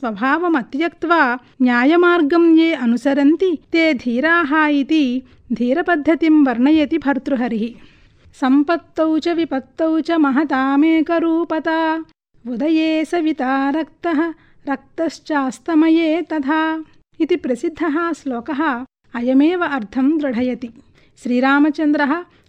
స్వభావమత్యక్త్వా న్యాయమార్గం ఏ అనుసరంతి తే ధీరాः ఇతి ధీరపద్ధతిం వర్ణయతి భర్తృహరిः సంపత్తౌ చ విపత్తౌ చ మహతామేకరూపతా ఉదయే సవితా రక్తः రక్తశ్చాస్తమయే తథా ఇది ప్రసిద్ధः శ్లోకः అయమేవ అర్థం దృఢయతి శ్రీరామచంద్రः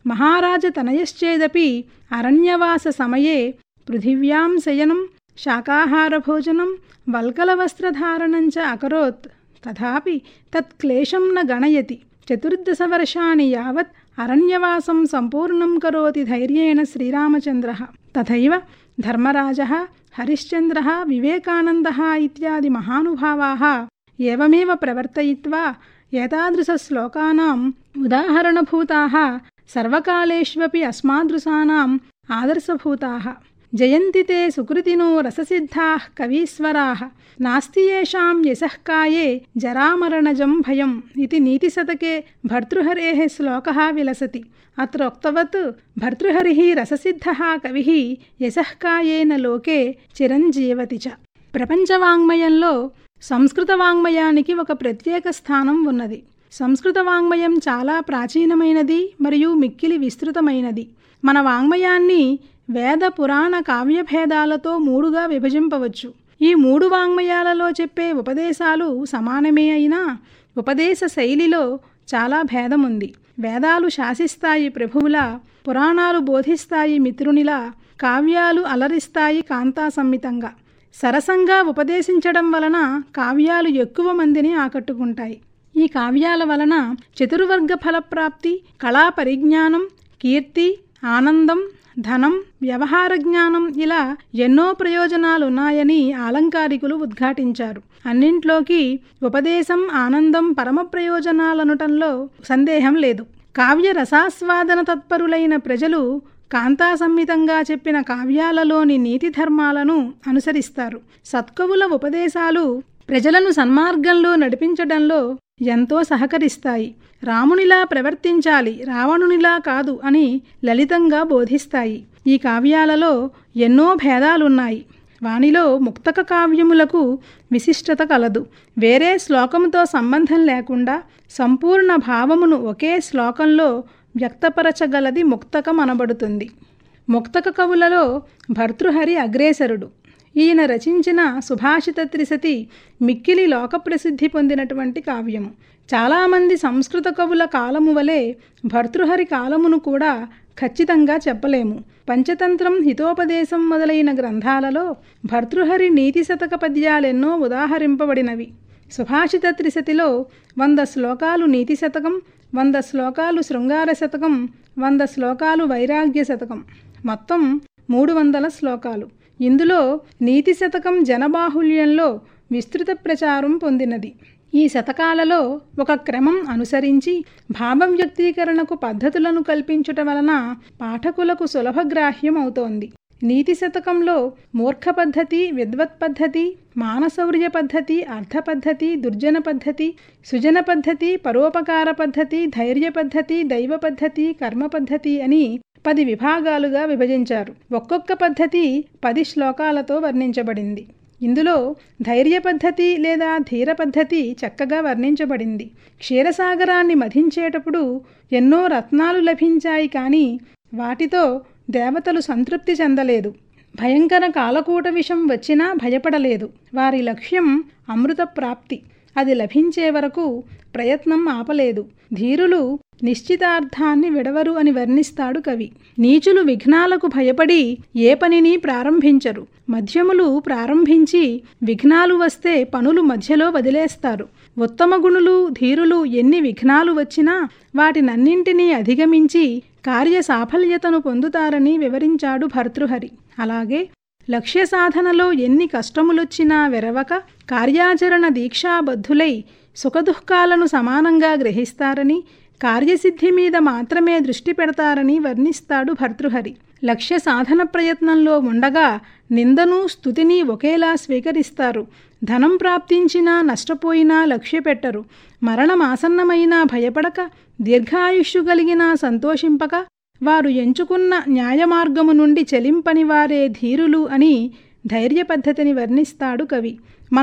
महाराजतनयश्चेदपि अरण्यवाससमये पृथिव्यां शयनं शाकाहारभोजनं वल्कलवस्त्रधारणं च अकरोत् तथापि तत् क्लेशं न गणयति चतुर्दशवर्षाणि यावत् अरण्यवासं सम्पूर्णं करोति धैर्येण श्रीरामचन्द्रः तथैव धर्मराजः हरिश्चन्द्रः विवेकानन्दः इत्यादि महानुभावाः एवमेव प्रवर्तयित्वा एतादृशश्लोकानाम् उदाहरणभूताः सर्वकालेष्वपि अस्मादृशानाम् आदर्शभूताः जयन्ति ते सुकृतिनो रससिद्धाः कवीश्वराः नास्ति येषां यशः काये जरामरणजं भयम् इति नीतिशतके भर्तृहरेः श्लोकः विलसति अत्र उक्तवत् भर्तृहरिः रससिद्धः कविः యశః కాయేన లోకే చిరంజీవతి చ ప్రపంచవాంగ్మయంలో సంస్కృత వాంగ్మయానికి ఒక ప్రత్యేక స్థానం ఉన్నది సంస్కృత వాంగ్మయం చాలా ప్రాచీనమైనది మరియు మిక్కిలి విస్తృతమైనది మన వాంగ్మయాన్ని వేద పురాణ కావ్యభేదాలతో మూడుగా విభజింపవచ్చు ఈ మూడు వాంగ్మయాలలో చెప్పే ఉపదేశాలు సమానమే అయినా ఉపదేశ శైలిలో చాలా భేదం ఉంది వేదాలు శాసిస్తాయి ప్రభువులా పురాణాలు బోధిస్తాయి మిత్రునిలా కావ్యాలు అలరిస్తాయి కాంతా సంమితంగా సరసంగా ఉపదేశించడం వలన కావ్యాలు ఎక్కువ మందిని ఆకట్టుకుంటాయి ఈ కావ్యాల వలన చతుర్వర్గ ఫలప్రాప్తి కళా పరిజ్ఞానం కీర్తి ఆనందం ధనం వ్యవహార జ్ఞానం ఇలా ఎన్నో ప్రయోజనాలున్నాయని ఆలంకారికులు ఉద్ఘాటించారు అన్నింట్లోకి ఉపదేశం ఆనందం పరమ ప్రయోజనాలనటంలో సందేహం లేదు కావ్య రసాస్వాదన తత్పరులైన ప్రజలు కాంతా సంహితంగా చెప్పిన కావ్యాలలోని నీతి ధర్మాలను అనుసరిస్తారు సత్కవుల ఉపదేశాలు ప్రజలను సన్మార్గంలో నడిపించడంలో ఎంతో సహకరిస్తాయి రామునిలా ప్రవర్తించాలి రావణునిలా కాదు అని లలితంగా బోధిస్తాయి ఈ కావ్యాలలో ఎన్నో భేదాలున్నాయి వానిలో ముక్తక కావ్యములకు విశిష్టత కలదు వేరే శ్లోకముతో సంబంధం లేకుండా సంపూర్ణ భావమును ఒకే శ్లోకంలో వ్యక్తపరచగలది ముక్తకం అనబడుతుంది ముక్తక కవులలో భర్తృహరి అగ్రేసరుడు ఈయన రచించిన సుభాషిత త్రిశతి మిక్కిలి లోకప్రసిద్ధి పొందినటువంటి కావ్యము చాలామంది సంస్కృత కవుల కాలము వలె భర్తృహరి కాలమును కూడా ఖచ్చితంగా చెప్పలేము పంచతంత్రం హితోపదేశం మొదలైన గ్రంథాలలో భర్తృహరి నీతి శతక పద్యాలెన్నో ఉదాహరింపబడినవి సుభాషిత త్రిశతిలో వంద శ్లోకాలు నీతి శతకం వంద శ్లోకాలు శృంగార శతకం వంద శ్లోకాలు వైరాగ్య శతకం మొత్తం మూడు వందల శ్లోకాలు ఇందులో నీతి శతకం జనబాహుల్యంలో విస్తృత ప్రచారం పొందినది ఈ శతకాలలో ఒక క్రమం అనుసరించి భావ వ్యక్తీకరణకు పద్ధతులను కల్పించుట వలన పాఠకులకు సులభగ్రాహ్యం అవుతోంది నీతి శతకంలో మూర్ఖ పద్ధతి విద్వత్ పద్ధతి మానసౌర్య పద్ధతి అర్థ పద్ధతి దుర్జన పద్ధతి సుజన పద్ధతి పరోపకార పద్ధతి ధైర్య పద్ధతి దైవ పద్ధతి కర్మ పద్ధతి అని పది విభాగాలుగా విభజించారు ఒక్కొక్క పద్ధతి పది శ్లోకాలతో వర్ణించబడింది ఇందులో ధైర్య పద్ధతి లేదా ధీర పద్ధతి చక్కగా వర్ణించబడింది క్షీరసాగరాన్ని మధించేటప్పుడు ఎన్నో రత్నాలు లభించాయి కానీ వాటితో దేవతలు సంతృప్తి చెందలేదు భయంకర కాలకూట విషం వచ్చినా భయపడలేదు వారి లక్ష్యం అమృత ప్రాప్తి అది లభించే వరకు ప్రయత్నం ఆపలేదు ధీరులు నిశ్చితార్థాన్ని విడవరు అని వర్ణిస్తాడు కవి నీచులు విఘ్నాలకు భయపడి ఏ పనిని ప్రారంభించరు మధ్యములు ప్రారంభించి విఘ్నాలు వస్తే పనులు మధ్యలో వదిలేస్తారు ఉత్తమ గుణులు ధీరులు ఎన్ని విఘ్నాలు వచ్చినా వాటినన్నింటినీ అధిగమించి కార్య సాఫల్యతను పొందుతారని వివరించాడు భర్తృహరి అలాగే లక్ష్య సాధనలో ఎన్ని కష్టములొచ్చినా వెరవక కార్యాచరణ దీక్షాబద్ధులై సుఖదుఃఖాలను సమానంగా గ్రహిస్తారని కార్యసిద్ధి మీద మాత్రమే దృష్టి పెడతారని వర్ణిస్తాడు భర్తృహరి లక్ష్య సాధన ప్రయత్నంలో ఉండగా నిందను స్థుతిని ఒకేలా స్వీకరిస్తారు ధనం ప్రాప్తించినా నష్టపోయినా లక్ష్య పెట్టరు మరణం ఆసన్నమైనా భయపడక దీర్ఘాయుష్యు కలిగినా సంతోషింపక వారు ఎంచుకున్న న్యాయమార్గము నుండి చెలింపని వారే ధీరులు అని ధైర్య పద్ధతిని వర్ణిస్తాడు కవి